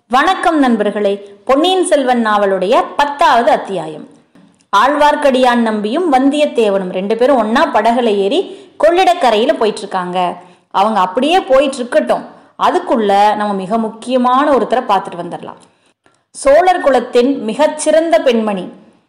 வணக்கம் நண்பர்களே பொன்னியின் செல்வன் நாவலுடைய பத்தாவது அத்தியாயம் ஆழ்வார்க்கடியான் நம்பியும் வந்தியத்தேவனும் ரெண்டு பேரும் ஒண்ணா படகுல ஏறி கொள்ளிடக்கரையில போயிட்டு இருக்காங்க அவங்க அப்படியே போயிட்டு இருக்கட்டும் அதுக்குள்ள நம்ம மிக முக்கியமான ஒருத்தரை பார்த்துட்டு வந்துடலாம் சோழர் குலத்தின் மிகச்சிறந்த பெண்மணி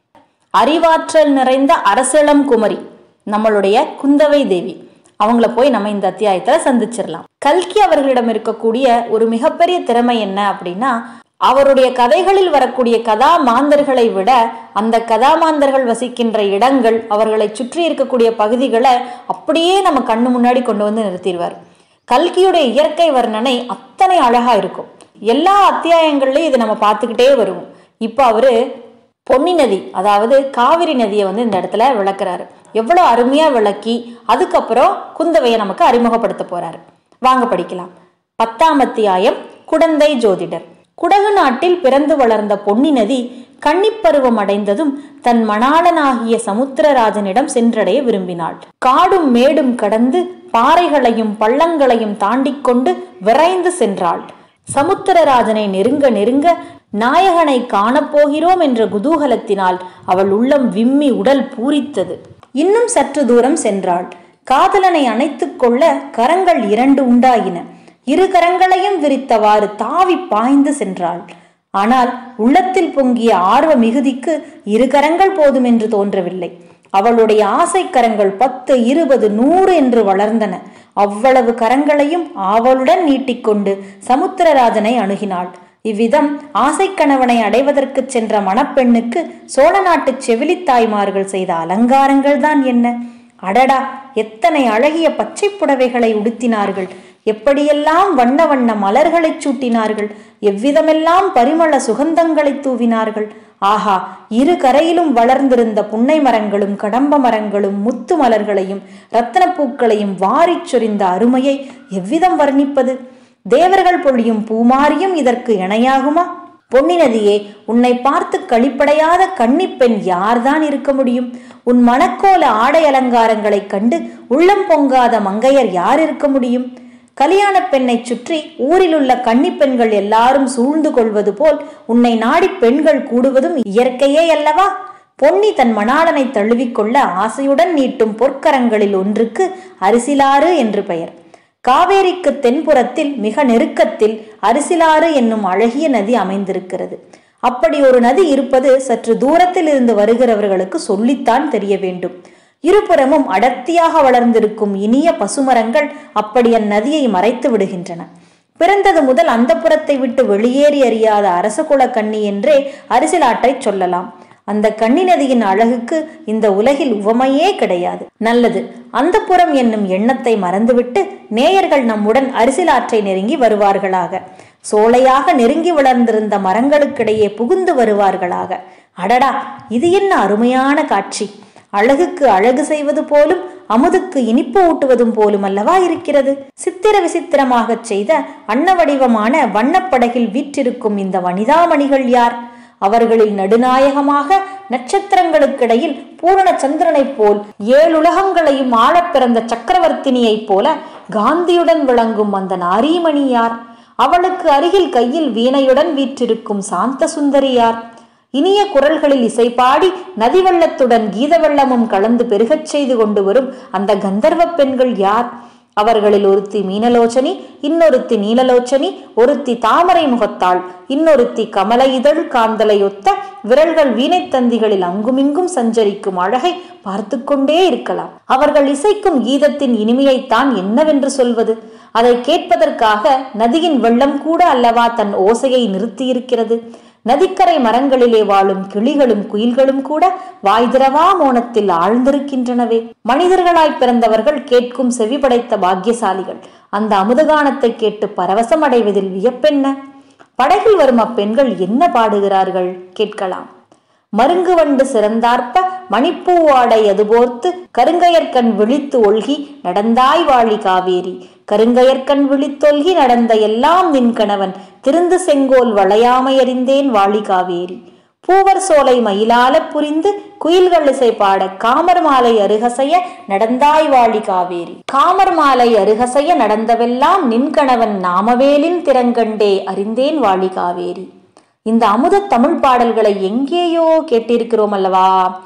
அறிவாற்றல் நிறைந்த அரசளம் குமரி நம்மளுடைய குந்தவை தேவி அவங்கள போய் நம்ம இந்த அத்தியாயத்துல சந்திச்சிடலாம் கல்கி அவர்களிடம் இருக்கக்கூடிய ஒரு மிகப்பெரிய திறமை என்ன அப்படின்னா அவருடைய கதைகளில் வரக்கூடிய கதா மாந்தர்களை விட அந்த கதாமாந்தர்கள் வசிக்கின்ற இடங்கள் அவர்களை சுற்றி இருக்கக்கூடிய பகுதிகளை அப்படியே நம்ம கண்ணு முன்னாடி கொண்டு வந்து நிறுத்திடுவார் கல்கியுடைய இயற்கை வர்ணனை அத்தனை அழகா இருக்கும் எல்லா அத்தியாயங்கள்லயும் இதை நம்ம பார்த்துக்கிட்டே வருவோம் இப்போ அவரு பொன்னி நதி அதாவது காவிரி நதியை வந்து இந்த இடத்துல விளக்குறாரு எவ்வளோ அருமையா விளக்கி அதுக்கப்புறம் குந்தவையை நமக்கு அறிமுகப்படுத்த போறாரு வாங்க படிக்கலாம் பத்தாம் அத்தியாயம் குடந்தை ஜோதிடர் குடகு நாட்டில் பிறந்து வளர்ந்த பொன்னி நதி கன்னிப்பருவம் அடைந்ததும் தன் மணாளனாகிய சமுத்திரராஜனிடம் சென்றடைய விரும்பினாள் காடும் மேடும் கடந்து பாறைகளையும் பள்ளங்களையும் தாண்டிக் கொண்டு விரைந்து சென்றாள் சமுத்திரராஜனை நெருங்க நெருங்க நாயகனை காணப்போகிறோம் என்ற குதூகலத்தினால் அவள் உள்ளம் விம்மி உடல் பூரித்தது இன்னும் சற்று தூரம் சென்றாள் காதலனை அணைத்துக் கொள்ள கரங்கள் இரண்டு உண்டாயின இரு கரங்களையும் விரித்தவாறு தாவி பாய்ந்து சென்றாள் ஆனால் உள்ளத்தில் பொங்கிய ஆர்வ மிகுதிக்கு இரு கரங்கள் போதும் என்று தோன்றவில்லை அவளுடைய ஆசை கரங்கள் பத்து இருபது நூறு என்று வளர்ந்தன அவ்வளவு கரங்களையும் ஆவலுடன் நீட்டிக்கொண்டு சமுத்திரராஜனை அணுகினாள் இவ்விதம் ஆசை கணவனை அடைவதற்கு சென்ற மணப்பெண்ணுக்கு சோழ நாட்டு செவிலித்தாய்மார்கள் செய்த அலங்காரங்கள் தான் என்ன அடடா எத்தனை அழகிய பச்சை புடவைகளை உடுத்தினார்கள் எப்படியெல்லாம் வண்ண வண்ண மலர்களைச் சூட்டினார்கள் எவ்விதமெல்லாம் பரிமள சுகந்தங்களை தூவினார்கள் ஆஹா இரு கரையிலும் வளர்ந்திருந்த புன்னை மரங்களும் கடம்ப மரங்களும் முத்து மலர்களையும் இரத்தன பூக்களையும் வாரிச் சொரிந்த அருமையை எவ்விதம் வர்ணிப்பது தேவர்கள் பொழியும் பூமாரியும் இதற்கு இணையாகுமா பொன்னி நதியே உன்னை பார்த்து கழிப்படையாத கன்னிப்பெண் யார்தான் இருக்க முடியும் உன் மணக்கோல ஆடை அலங்காரங்களைக் கண்டு உள்ளம் பொங்காத மங்கையர் யார் இருக்க முடியும் கல்யாண பெண்ணை சுற்றி ஊரில் உள்ள கன்னிப்பெண்கள் எல்லாரும் சூழ்ந்து கொள்வது போல் உன்னை நாடி பெண்கள் கூடுவதும் இயற்கையே அல்லவா பொன்னி தன் மணாளனை தழுவிக்கொள்ள ஆசையுடன் நீட்டும் பொற்கரங்களில் ஒன்றுக்கு அரிசிலாறு என்று பெயர் காவேரிக்கு தென்புறத்தில் மிக நெருக்கத்தில் அரிசிலாறு என்னும் அழகிய நதி அமைந்திருக்கிறது அப்படி ஒரு நதி இருப்பது சற்று தூரத்தில் இருந்து வருகிறவர்களுக்கு சொல்லித்தான் தெரிய வேண்டும் இருபுறமும் அடர்த்தியாக வளர்ந்திருக்கும் இனிய பசுமரங்கள் அப்படி அந்நதியை மறைத்து விடுகின்றன பிறந்தது முதல் அந்த புறத்தை விட்டு வெளியேறி அறியாத அரசகுல கண்ணி என்றே அரிசிலாற்றை சொல்லலாம் அந்த கன்னி நதியின் அழகுக்கு இந்த உலகில் உவமையே கிடையாது நல்லது அந்த புறம் என்னும் எண்ணத்தை மறந்துவிட்டு நேயர்கள் நம்முடன் அரிசிலாற்றை நெருங்கி வருவார்களாக சோலையாக நெருங்கி வளர்ந்திருந்த மரங்களுக்கிடையே புகுந்து வருவார்களாக அடடா இது என்ன அருமையான காட்சி அழகுக்கு அழகு செய்வது போலும் அமுதுக்கு இனிப்பு ஊட்டுவதும் போலும் அல்லவா இருக்கிறது சித்திர விசித்திரமாகச் செய்த அன்ன வடிவமான வண்ணப்படகில் வீற்றிருக்கும் இந்த வனிதாமணிகள் யார் அவர்களில் நடுநாயகமாக நட்சத்திரங்களுக்கிடையில் பூரண சந்திரனைப் போல் ஏழுலகங்களையும் ஆளப் பிறந்த சக்கரவர்த்தினியைப் போல காந்தியுடன் விளங்கும் அந்த நாரீமணி யார் அவளுக்கு அருகில் கையில் வீணையுடன் வீற்றிருக்கும் சாந்த சுந்தரி யார் இனிய குரல்களில் இசைப்பாடி நதி வெள்ளத்துடன் கீத வெள்ளமும் கலந்து பெருகச் செய்து கொண்டு வரும் அந்த கந்தர்வ பெண்கள் யார் அவர்களில் ஒருத்தி மீனலோச்சனி இன்னொருத்தி நீலலோச்சனி ஒருத்தி தாமரை முகத்தாள் இன்னொருத்தி கமல இதழ் காந்தலையொத்த விரல்கள் வீணைத்தந்திகளில் அங்குமிங்கும் சஞ்சரிக்கும் அழகை பார்த்து கொண்டே இருக்கலாம் அவர்கள் இசைக்கும் கீதத்தின் இனிமையைத்தான் என்னவென்று சொல்வது அதை கேட்பதற்காக நதியின் வெள்ளம் கூட அல்லவா தன் ஓசையை நிறுத்தியிருக்கிறது நதிக்கரை மரங்களிலே வாழும் கிளிகளும் குயில்களும் கூட வாய்திரவா மோனத்தில் ஆழ்ந்திருக்கின்றனவே மனிதர்களாய் பிறந்தவர்கள் கேட்கும் செவி படைத்த பாக்கியசாலிகள் அந்த அமுதகானத்தை கேட்டு பரவசம் அடைவதில் வியப்பென்ன படகில் வரும் அப்பெண்கள் என்ன பாடுகிறார்கள் கேட்கலாம் மருங்கு வண்டு சிறந்தார்ப்ப மணிப்பூ ஆடை அதுபோர்த்து கருங்கையர்கண் விழித்து ஒழ்கி நடந்தாய் வாழி காவேரி கருங்கையர்கண் விழித்தொல்கி நடந்த எல்லாம் நின் கணவன் திருந்து செங்கோல் வளையாமையறிந்தேன் வாழி காவேரி பூவர் சோலை மயிலால புரிந்து குயில்கள் இசை பாட காமர் மாலை அருகசைய நடந்தாய் வாழி காவேரி காமர் மாலை அருகசைய நடந்தவெல்லாம் நின்கணவன் நாமவேலின் திறங்கண்டே அறிந்தேன் வாழி காவேரி இந்த அமுத தமிழ் பாடல்களை எங்கேயோ கேட்டிருக்கிறோம் அல்லவா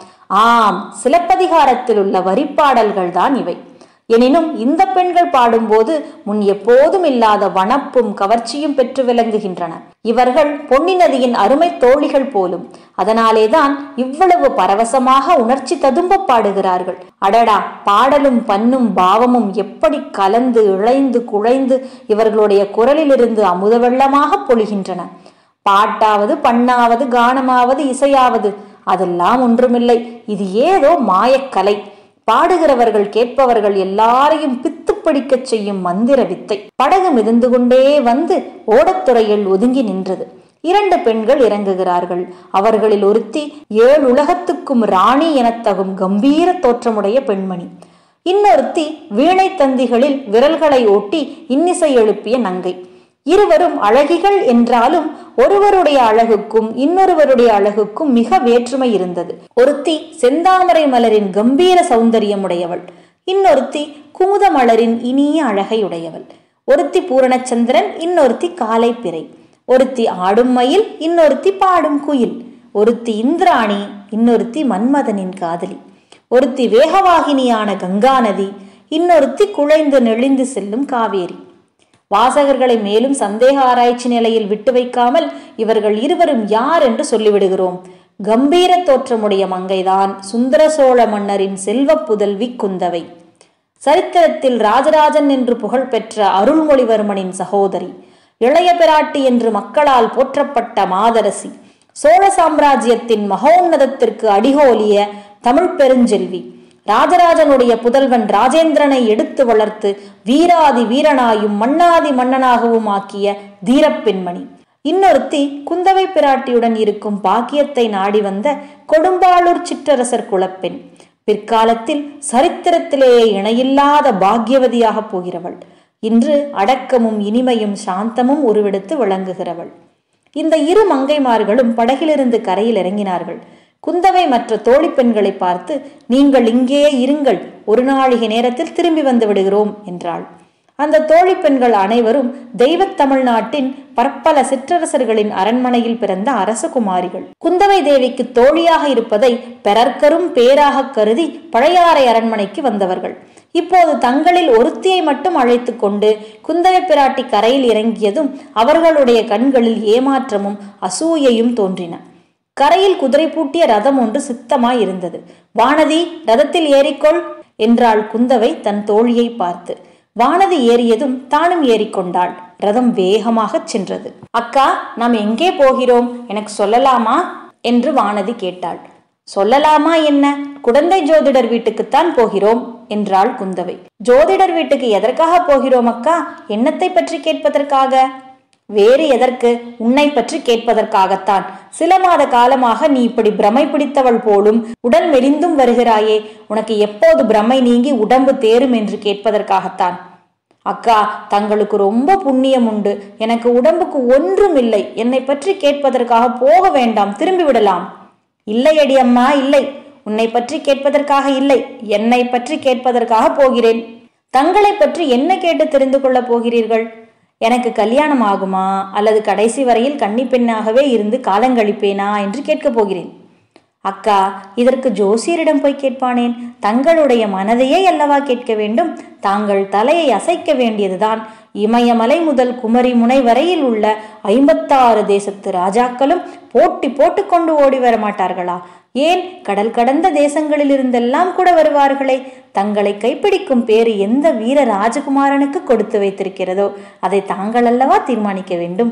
ஆம் சிலப்பதிகாரத்தில் உள்ள வரிப்பாடல்கள் தான் இவை எனினும் இந்த பெண்கள் பாடும்போது முன் எப்போதும் இல்லாத வனப்பும் கவர்ச்சியும் பெற்று விளங்குகின்றன இவர்கள் பொன்னி நதியின் அருமை தோழிகள் போலும் அதனாலேதான் இவ்வளவு பரவசமாக உணர்ச்சி ததும்ப பாடுகிறார்கள் அடடா பாடலும் பண்ணும் பாவமும் எப்படி கலந்து இழைந்து குழைந்து இவர்களுடைய குரலிலிருந்து அமுத வெள்ளமாக பொழிகின்றன பாட்டாவது பண்ணாவது கானமாவது இசையாவது அதெல்லாம் ஒன்றுமில்லை இது ஏதோ மாயக்கலை பாடுகிறவர்கள் கேட்பவர்கள் எல்லாரையும் பித்து படிக்கச் செய்யும் மந்திர வித்தை படகு மிதந்து கொண்டே வந்து ஓடத்துறையில் ஒதுங்கி நின்றது இரண்டு பெண்கள் இறங்குகிறார்கள் அவர்களில் ஒருத்தி ஏழு உலகத்துக்கும் ராணி எனத்தகும் கம்பீர தோற்றமுடைய பெண்மணி இன்னொருத்தி வீணை தந்திகளில் விரல்களை ஓட்டி இன்னிசை எழுப்பிய நங்கை இருவரும் அழகிகள் என்றாலும் ஒருவருடைய அழகுக்கும் இன்னொருவருடைய அழகுக்கும் மிக வேற்றுமை இருந்தது ஒருத்தி செந்தாமரை மலரின் கம்பீர சௌந்தரியமுடையவள் இன்னொருத்தி குமுத மலரின் இனிய அழகை உடையவள் ஒருத்தி பூரணச்சந்திரன் இன்னொருத்தி காலை பிறை ஒருத்தி ஆடும் மயில் இன்னொருத்தி பாடும் குயில் ஒருத்தி இந்திராணி இன்னொருத்தி மன்மதனின் காதலி ஒருத்தி வேகவாகினியான கங்கா நதி இன்னொருத்தி குழைந்து நெளிந்து செல்லும் காவேரி வாசகர்களை மேலும் சந்தேக ஆராய்ச்சி நிலையில் விட்டு வைக்காமல் இவர்கள் இருவரும் யார் என்று சொல்லிவிடுகிறோம் கம்பீர தோற்றமுடைய மங்கைதான் சுந்தர சோழ மன்னரின் செல்வ புதல்வி குந்தவை சரித்திரத்தில் ராஜராஜன் என்று புகழ்பெற்ற அருள்மொழிவர்மனின் சகோதரி இளைய பிராட்டி என்று மக்களால் போற்றப்பட்ட மாதரசி சோழ சாம்ராஜ்யத்தின் மகோன்னதத்திற்கு அடிகோலிய தமிழ் பெருஞ்செல்வி ராஜராஜனுடைய புதல்வன் ராஜேந்திரனை எடுத்து வளர்த்து வீராதி வீரனாயும் மன்னாதி மன்னனாகவும் ஆக்கிய தீரப்பெண்மணி இன்னொருத்தி குந்தவை பிராட்டியுடன் இருக்கும் பாக்கியத்தை நாடி வந்த கொடும்பாளூர் சிற்றரசர் குலப்பெண் பிற்காலத்தில் சரித்திரத்திலேயே இணையில்லாத பாக்கியவதியாக போகிறவள் இன்று அடக்கமும் இனிமையும் சாந்தமும் உருவெடுத்து விளங்குகிறவள் இந்த இரு மங்கைமார்களும் படகிலிருந்து கரையில் இறங்கினார்கள் குந்தவை மற்ற தோழி பெண்களை பார்த்து நீங்கள் இங்கேயே இருங்கள் ஒரு நாழிகை நேரத்தில் திரும்பி வந்து விடுகிறோம் என்றாள் அந்த தோழி பெண்கள் அனைவரும் தெய்வத் தமிழ்நாட்டின் பற்பல சிற்றரசர்களின் அரண்மனையில் பிறந்த அரசகுமாரிகள் குந்தவை தேவிக்கு தோழியாக இருப்பதை பெறற்கரும் பேராக கருதி பழையாறை அரண்மனைக்கு வந்தவர்கள் இப்போது தங்களில் ஒருத்தியை மட்டும் அழைத்து கொண்டு குந்தவை பிராட்டி கரையில் இறங்கியதும் அவர்களுடைய கண்களில் ஏமாற்றமும் அசூயையும் தோன்றின கரையில் குதிரை பூட்டிய ரதம் ஒன்று சித்தமாய் இருந்தது வானதி ரதத்தில் ஏறிக்கொள் என்றாள் குந்தவை தன் தோழியை பார்த்து வானதி ஏறியதும் தானும் ஏறிக்கொண்டாள் ரதம் வேகமாகச் சென்றது அக்கா நாம் எங்கே போகிறோம் எனக்கு சொல்லலாமா என்று வானதி கேட்டாள் சொல்லலாமா என்ன குடந்தை ஜோதிடர் வீட்டுக்குத்தான் போகிறோம் என்றாள் குந்தவை ஜோதிடர் வீட்டுக்கு எதற்காக போகிறோம் அக்கா என்னத்தை பற்றி கேட்பதற்காக வேறு எதற்கு உன்னை பற்றி கேட்பதற்காகத்தான் சில மாத காலமாக நீ இப்படி பிரமை பிடித்தவள் போலும் உடல் மெலிந்தும் வருகிறாயே உனக்கு எப்போது பிரமை நீங்கி உடம்பு தேரும் என்று கேட்பதற்காகத்தான் அக்கா தங்களுக்கு ரொம்ப புண்ணியம் உண்டு எனக்கு உடம்புக்கு ஒன்றும் இல்லை என்னை பற்றி கேட்பதற்காக போக வேண்டாம் திரும்பி விடலாம் இல்லையடி அம்மா இல்லை உன்னை பற்றி கேட்பதற்காக இல்லை என்னை பற்றி கேட்பதற்காக போகிறேன் தங்களை பற்றி என்ன கேட்டு தெரிந்து கொள்ளப் போகிறீர்கள் எனக்கு கல்யாணம் ஆகுமா அல்லது கடைசி வரையில் கன்னி பெண்ணாகவே இருந்து காலங்கழிப்பேனா என்று கேட்கப் போகிறேன் அக்கா இதற்கு ஜோசியரிடம் போய் கேட்பானேன் தங்களுடைய மனதையே அல்லவா கேட்க வேண்டும் தாங்கள் தலையை அசைக்க வேண்டியதுதான் இமயமலை முதல் குமரி முனை வரையில் உள்ள ஐம்பத்தாறு தேசத்து ராஜாக்களும் போட்டி போட்டுக்கொண்டு ஓடி வர மாட்டார்களா ஏன் கடல் கடந்த தேசங்களில் இருந்தெல்லாம் கூட வருவார்களே தங்களை கைப்பிடிக்கும் பேரு எந்த வீர ராஜகுமாரனுக்கு கொடுத்து வைத்திருக்கிறதோ அதை தாங்கள் அல்லவா தீர்மானிக்க வேண்டும்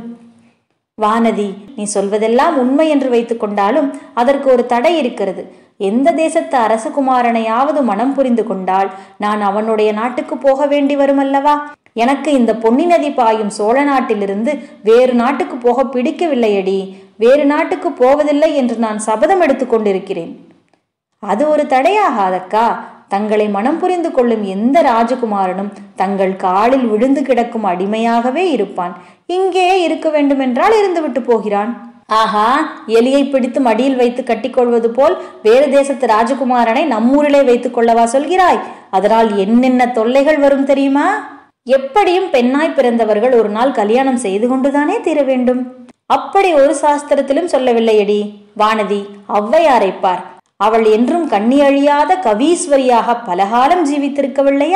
வானதி நீ சொல்வதெல்லாம் உண்மை என்று வைத்துக்கொண்டாலும் அதற்கு ஒரு தடை இருக்கிறது எந்த தேசத்து அரசகுமாரனையாவது மனம் புரிந்து கொண்டால் நான் அவனுடைய நாட்டுக்கு போக வேண்டி வரும் அல்லவா எனக்கு இந்த பொன்னி நதி பாயும் சோழ நாட்டிலிருந்து வேறு நாட்டுக்கு போக பிடிக்கவில்லையடி வேறு நாட்டுக்கு போவதில்லை என்று நான் சபதம் எடுத்துக்கொண்டிருக்கிறேன் அது ஒரு தடையாகாதக்கா தங்களை மனம் புரிந்து கொள்ளும் எந்த ராஜகுமாரனும் தங்கள் காலில் விழுந்து கிடக்கும் அடிமையாகவே இருப்பான் இங்கேயே இருக்க வேண்டுமென்றால் இருந்துவிட்டு போகிறான் ஆஹா எலியை பிடித்து மடியில் வைத்து கட்டிக்கொள்வது போல் வேறு தேசத்து ராஜகுமாரனை நம்மூரிலே வைத்துக் கொள்ளவா சொல்கிறாய் அதனால் என்னென்ன தொல்லைகள் வரும் தெரியுமா எப்படியும் பெண்ணாய் பிறந்தவர்கள் ஒரு நாள் கல்யாணம் செய்து கொண்டுதானே தீர வேண்டும் அப்படி ஒரு சாஸ்திரத்திலும் சொல்லவில்லையடி வானதி ஔவையாரை பார் அவள் என்றும் கண்ணி அழியாத கவீஸ்வரியாக பலகாலம் ஜீவித்திருக்கவில்லையா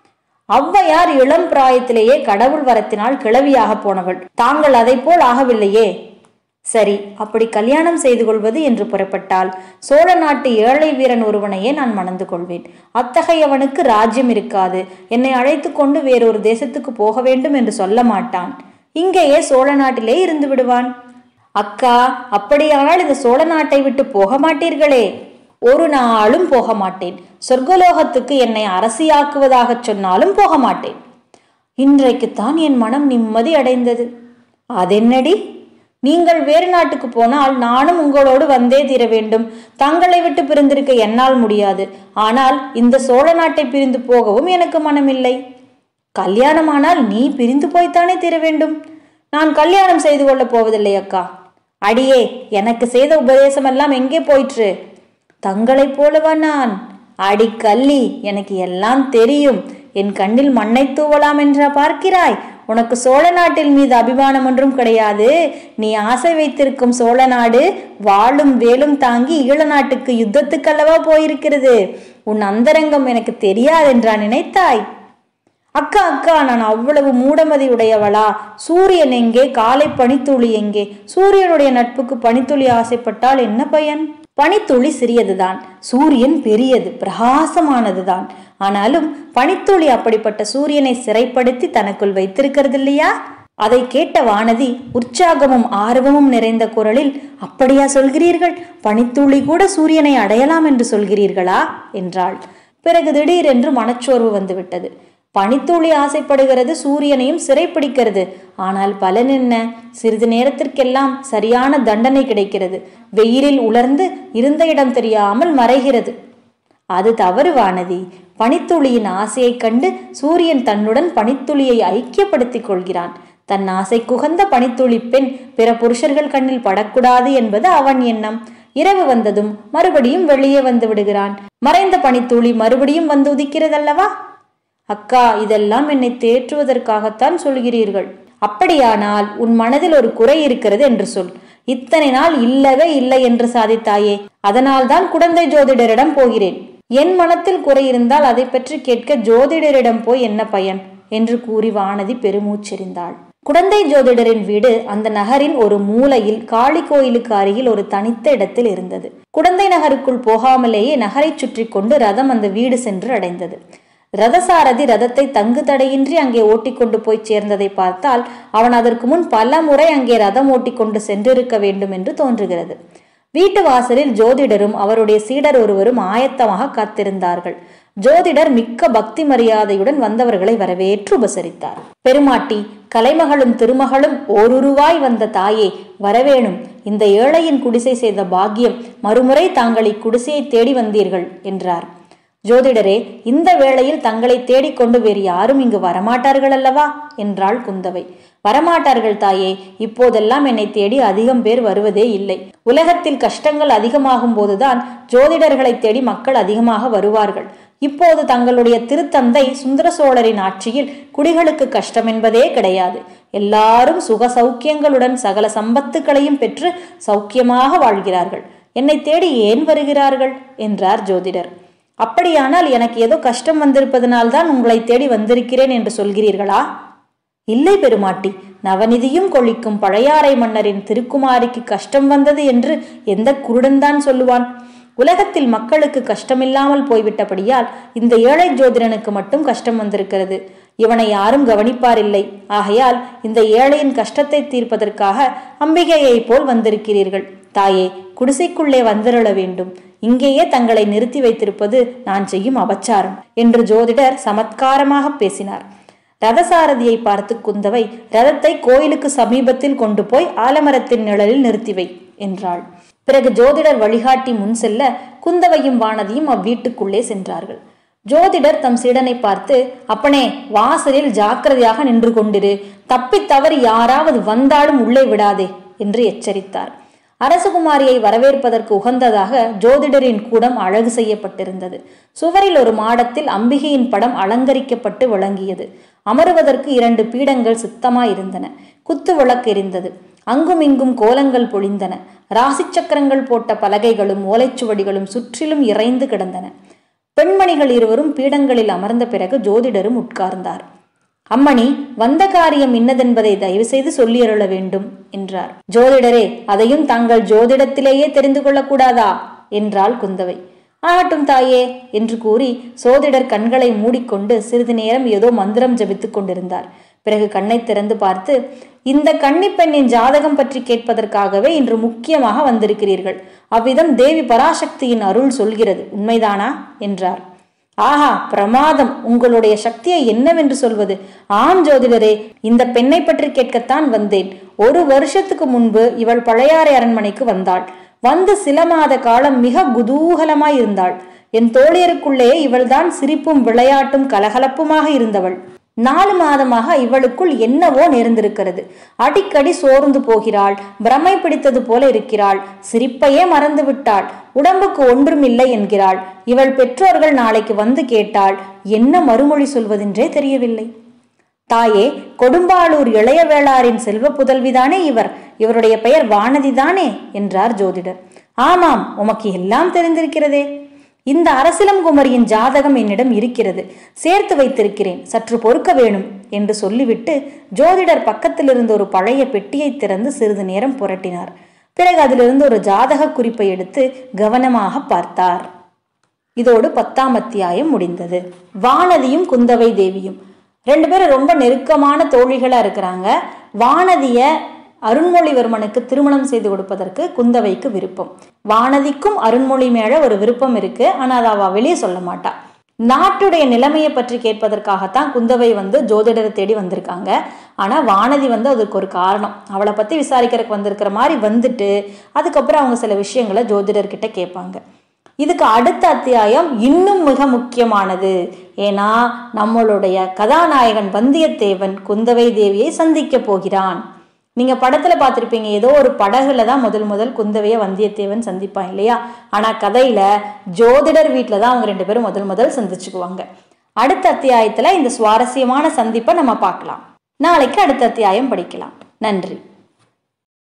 ஔவையார் இளம் பிராயத்திலேயே கடவுள் வரத்தினால் கிளவியாக போனவள் தாங்கள் அதை போல் ஆகவில்லையே சரி அப்படி கல்யாணம் செய்து கொள்வது என்று புறப்பட்டால் சோழ நாட்டு ஏழை வீரன் ஒருவனையே நான் மணந்து கொள்வேன் அத்தகையவனுக்கு ராஜ்யம் இருக்காது என்னை அழைத்து கொண்டு வேறொரு தேசத்துக்கு போக வேண்டும் என்று சொல்ல மாட்டான் இங்கேயே சோழ நாட்டிலே இருந்து விடுவான் அக்கா அப்படியானால் இந்த சோழ நாட்டை விட்டு போக மாட்டீர்களே ஒரு நாளும் போக மாட்டேன் சொர்க்கலோகத்துக்கு என்னை அரசியாக்குவதாகச் சொன்னாலும் போக மாட்டேன் இன்றைக்குத்தான் என் மனம் நிம்மதி அடைந்தது அதென்னடி நீங்கள் வேறு நாட்டுக்கு போனால் நானும் உங்களோடு வந்தே தீர வேண்டும் தங்களை விட்டு பிரிந்திருக்க என்னால் முடியாது ஆனால் இந்த சோழ நாட்டை பிரிந்து போகவும் எனக்கு மனமில்லை கல்யாணமானால் நீ பிரிந்து போய்த்தானே தீர வேண்டும் நான் கல்யாணம் செய்து கொள்ளப் போவதில்லை அக்கா அடியே எனக்கு செய்த உபதேசமெல்லாம் எங்கே போயிற்று தங்களைப் போலவா நான் அடி கள்ளி எனக்கு எல்லாம் தெரியும் என் கண்ணில் மண்ணை தூவலாம் என்றா பார்க்கிறாய் உனக்கு சோழ நாட்டில் மீது அபிமானம் ஒன்றும் கிடையாது நீ ஆசை வைத்திருக்கும் சோழ நாடு வாளும் வேலும் தாங்கி ஈழ நாட்டுக்கு யுத்தத்துக்கல்லவா போயிருக்கிறது உன் அந்தரங்கம் எனக்கு தெரியாதென்றா நினைத்தாய் அக்கா அக்கா நான் அவ்வளவு மூடமதி உடையவளா சூரியன் எங்கே காலை பனித்துளி எங்கே சூரியனுடைய நட்புக்கு பனித்துளி ஆசைப்பட்டால் என்ன பயன் பனித்துளி சிறியதுதான் சூரியன் பெரியது பிரகாசமானதுதான் ஆனாலும் பனித்துளி அப்படிப்பட்ட சூரியனை சிறைப்படுத்தி தனக்குள் வைத்திருக்கிறது இல்லையா அதை கேட்ட வானதி உற்சாகமும் ஆர்வமும் நிறைந்த குரலில் அப்படியா சொல்கிறீர்கள் பனித்துளி கூட சூரியனை அடையலாம் என்று சொல்கிறீர்களா என்றாள் பிறகு திடீரென்று மனச்சோர்வு வந்துவிட்டது பனித்துளி ஆசைப்படுகிறது சூரியனையும் சிறைப்பிடிக்கிறது ஆனால் பலன் என்ன சிறிது நேரத்திற்கெல்லாம் சரியான தண்டனை கிடைக்கிறது வெயிலில் உலர்ந்து இருந்த இடம் தெரியாமல் மறைகிறது அது தவறு வானதி பனித்துளியின் ஆசையைக் கண்டு சூரியன் தன்னுடன் பனித்துளியை ஐக்கியப்படுத்திக் கொள்கிறான் தன் ஆசை குகந்த பனித்துளி பெண் பிற புருஷர்கள் கண்ணில் படக்கூடாது என்பது அவன் எண்ணம் இரவு வந்ததும் மறுபடியும் வெளியே வந்து விடுகிறான் மறைந்த பனித்துளி மறுபடியும் வந்து உதிக்கிறதல்லவா அக்கா இதெல்லாம் என்னை தேற்றுவதற்காகத்தான் சொல்கிறீர்கள் அப்படியானால் உன் மனதில் ஒரு குறை இருக்கிறது என்று சொல் இத்தனை நாள் இல்லவே இல்லை என்று சாதித்தாயே அதனால்தான் குழந்தை ஜோதிடரிடம் போகிறேன் என் மனத்தில் குறை இருந்தால் அதை பற்றி கேட்க ஜோதிடரிடம் போய் என்ன பயன் என்று கூறி வானதி பெருமூச்செறிந்தாள் குடந்தை ஜோதிடரின் வீடு அந்த நகரின் ஒரு மூலையில் காளி கோயிலுக்கு அருகில் ஒரு தனித்த இடத்தில் இருந்தது குடந்தை நகருக்குள் போகாமலேயே நகரை சுற்றி கொண்டு ரதம் அந்த வீடு சென்று அடைந்தது ரதசாரதி ரதத்தை தங்கு தடையின்றி அங்கே ஓட்டிக்கொண்டு போய் சேர்ந்ததை பார்த்தால் அவன் அதற்கு முன் பல முறை அங்கே ரதம் ஓட்டிக்கொண்டு சென்றிருக்க வேண்டும் என்று தோன்றுகிறது வீட்டு வாசலில் ஜோதிடரும் அவருடைய சீடர் ஒருவரும் ஆயத்தமாக காத்திருந்தார்கள் ஜோதிடர் மிக்க பக்தி மரியாதையுடன் வந்தவர்களை வரவேற்று உபசரித்தார் பெருமாட்டி கலைமகளும் திருமகளும் ஓருருவாய் வந்த தாயே வரவேணும் இந்த ஏழையின் குடிசை செய்த பாக்கியம் மறுமுறை தாங்கள் இக்குடிசையை தேடி வந்தீர்கள் என்றார் ஜோதிடரே இந்த வேளையில் தங்களை தேடிக்கொண்டு வேறு யாரும் இங்கு வரமாட்டார்கள் அல்லவா என்றாள் குந்தவை வரமாட்டார்கள் தாயே இப்போதெல்லாம் என்னை தேடி அதிகம் பேர் வருவதே இல்லை உலகத்தில் கஷ்டங்கள் அதிகமாகும் போதுதான் ஜோதிடர்களை தேடி மக்கள் அதிகமாக வருவார்கள் இப்போது தங்களுடைய திருத்தந்தை சுந்தர சோழரின் ஆட்சியில் குடிகளுக்கு கஷ்டம் என்பதே கிடையாது எல்லாரும் சுக சௌக்கியங்களுடன் சகல சம்பத்துக்களையும் பெற்று சௌக்கியமாக வாழ்கிறார்கள் என்னை தேடி ஏன் வருகிறார்கள் என்றார் ஜோதிடர் அப்படியானால் எனக்கு ஏதோ கஷ்டம் வந்திருப்பதனால்தான் உங்களை தேடி வந்திருக்கிறேன் என்று சொல்கிறீர்களா இல்லை பெருமாட்டி நவநிதியும் கொளிக்கும் பழையாறை மன்னரின் திருக்குமாரிக்கு கஷ்டம் வந்தது என்று எந்த குருடன்தான் சொல்லுவான் உலகத்தில் மக்களுக்கு கஷ்டமில்லாமல் போய்விட்டபடியால் இந்த ஏழை ஜோதிடனுக்கு மட்டும் கஷ்டம் வந்திருக்கிறது இவனை யாரும் கவனிப்பாரில்லை ஆகையால் இந்த ஏழையின் கஷ்டத்தை தீர்ப்பதற்காக அம்பிகையைப் போல் வந்திருக்கிறீர்கள் தாயே குடிசைக்குள்ளே வந்திருள வேண்டும் இங்கேயே தங்களை நிறுத்தி வைத்திருப்பது நான் செய்யும் அபச்சாரம் என்று ஜோதிடர் சமத்காரமாக பேசினார் ரதசாரதியை பார்த்து குந்தவை ரதத்தை கோயிலுக்கு சமீபத்தில் கொண்டு போய் ஆலமரத்தின் நிழலில் நிறுத்தி வை என்றாள் பிறகு ஜோதிடர் வழிகாட்டி முன் செல்ல குந்தவையும் வானதியும் அவ்வீட்டுக்குள்ளே சென்றார்கள் ஜோதிடர் தம் சீடனை பார்த்து அப்பனே வாசலில் ஜாக்கிரதையாக நின்று கொண்டிரு தப்பித் தவறி யாராவது வந்தாலும் உள்ளே விடாதே என்று எச்சரித்தார் அரசகுமாரியை வரவேற்பதற்கு உகந்ததாக ஜோதிடரின் கூடம் அழகு செய்யப்பட்டிருந்தது சுவரில் ஒரு மாடத்தில் அம்பிகையின் படம் அலங்கரிக்கப்பட்டு விளங்கியது அமருவதற்கு இரண்டு பீடங்கள் சுத்தமாயிருந்தன குத்து விளக்கு எரிந்தது அங்குமிங்கும் கோலங்கள் பொழிந்தன ராசி சக்கரங்கள் போட்ட பலகைகளும் ஓலைச்சுவடிகளும் சுற்றிலும் இறைந்து கிடந்தன பெண்மணிகள் இருவரும் பீடங்களில் அமர்ந்த பிறகு ஜோதிடரும் உட்கார்ந்தார் அம்மணி வந்த காரியம் இன்னதென்பதை தயவு செய்து சொல்லியருள வேண்டும் என்றார் ஜோதிடரே அதையும் தாங்கள் ஜோதிடத்திலேயே தெரிந்து கொள்ளக்கூடாதா என்றாள் குந்தவை ஆகட்டும் தாயே என்று கூறி சோதிடர் கண்களை மூடிக்கொண்டு சிறிது நேரம் ஏதோ மந்திரம் ஜபித்துக் கொண்டிருந்தார் பிறகு கண்ணை திறந்து பார்த்து இந்த கன்னிப்பெண்ணின் ஜாதகம் பற்றி கேட்பதற்காகவே இன்று முக்கியமாக வந்திருக்கிறீர்கள் அவ்விதம் தேவி பராசக்தியின் அருள் சொல்கிறது உண்மைதானா என்றார் ஆஹா பிரமாதம் உங்களுடைய சக்தியை என்னவென்று சொல்வது ஆம் ஜோதிடரே இந்த பெண்ணை பற்றி கேட்கத்தான் வந்தேன் ஒரு வருஷத்துக்கு முன்பு இவள் பழையாறை அரண்மனைக்கு வந்தாள் வந்து சில மாத காலம் மிக குதூகலமாய் இருந்தாள் என் தோழியருக்குள்ளே இவள்தான் சிரிப்பும் விளையாட்டும் கலகலப்புமாக இருந்தவள் நாலு மாதமாக இவளுக்குள் என்னவோ நேர்ந்திருக்கிறது அடிக்கடி சோர்ந்து போகிறாள் பிரமை பிடித்தது போல இருக்கிறாள் சிரிப்பையே மறந்து விட்டாள் உடம்புக்கு ஒன்றுமில்லை என்கிறாள் இவள் பெற்றோர்கள் நாளைக்கு வந்து கேட்டாள் என்ன மறுமொழி சொல்வதென்றே தெரியவில்லை தாயே கொடும்பாளூர் இளைய வேளாரின் செல்வ புதல்விதானே இவர் இவருடைய பெயர் வானதிதானே என்றார் ஜோதிடர் ஆமாம் உமக்கு எல்லாம் தெரிந்திருக்கிறதே இந்த அரசிலங்குமரியின் ஜாதகம் என்னிடம் இருக்கிறது சேர்த்து வைத்திருக்கிறேன் சற்று பொறுக்க வேணும் என்று சொல்லிவிட்டு ஜோதிடர் பக்கத்தில் இருந்த ஒரு பழைய பெட்டியை திறந்து சிறிது நேரம் புரட்டினார் பிறகு அதிலிருந்து ஒரு ஜாதக குறிப்பை எடுத்து கவனமாக பார்த்தார் இதோடு பத்தாம் அத்தியாயம் முடிந்தது வானதியும் குந்தவை தேவியும் ரெண்டு பேரும் ரொம்ப நெருக்கமான தோழிகளா இருக்கிறாங்க வானதிய அருண்மொழிவர்மனுக்கு திருமணம் செய்து கொடுப்பதற்கு குந்தவைக்கு விருப்பம் வானதிக்கும் அருண்மொழி மேல ஒரு விருப்பம் இருக்கு ஆனா அதை அவ வெளியே சொல்ல மாட்டா நாட்டுடைய நிலைமையை பற்றி கேட்பதற்காகத்தான் குந்தவை வந்து ஜோதிடரை தேடி வந்திருக்காங்க ஆனா வானதி வந்து அதுக்கு ஒரு காரணம் அவளை பத்தி விசாரிக்கிறதுக்கு வந்திருக்கிற மாதிரி வந்துட்டு அதுக்கப்புறம் அவங்க சில விஷயங்களை ஜோதிடர்கிட்ட கேட்பாங்க இதுக்கு அடுத்த அத்தியாயம் இன்னும் மிக முக்கியமானது ஏன்னா நம்மளுடைய கதாநாயகன் வந்தியத்தேவன் குந்தவை தேவியை சந்திக்க போகிறான் நீங்க படத்துல பார்த்திருப்பீங்க ஏதோ ஒரு படகுல தான் முதல் முதல் குந்தவைய வந்தியத்தேவன் சந்திப்பான் இல்லையா ஆனா கதையில ஜோதிடர் வீட்டில தான் அவங்க ரெண்டு பேரும் முதல் முதல் சந்திச்சுக்குவாங்க அடுத்த அத்தியாயத்துல இந்த சுவாரஸ்யமான சந்திப்பை நம்ம பார்க்கலாம் நாளைக்கு அடுத்த அத்தியாயம் படிக்கலாம் நன்றி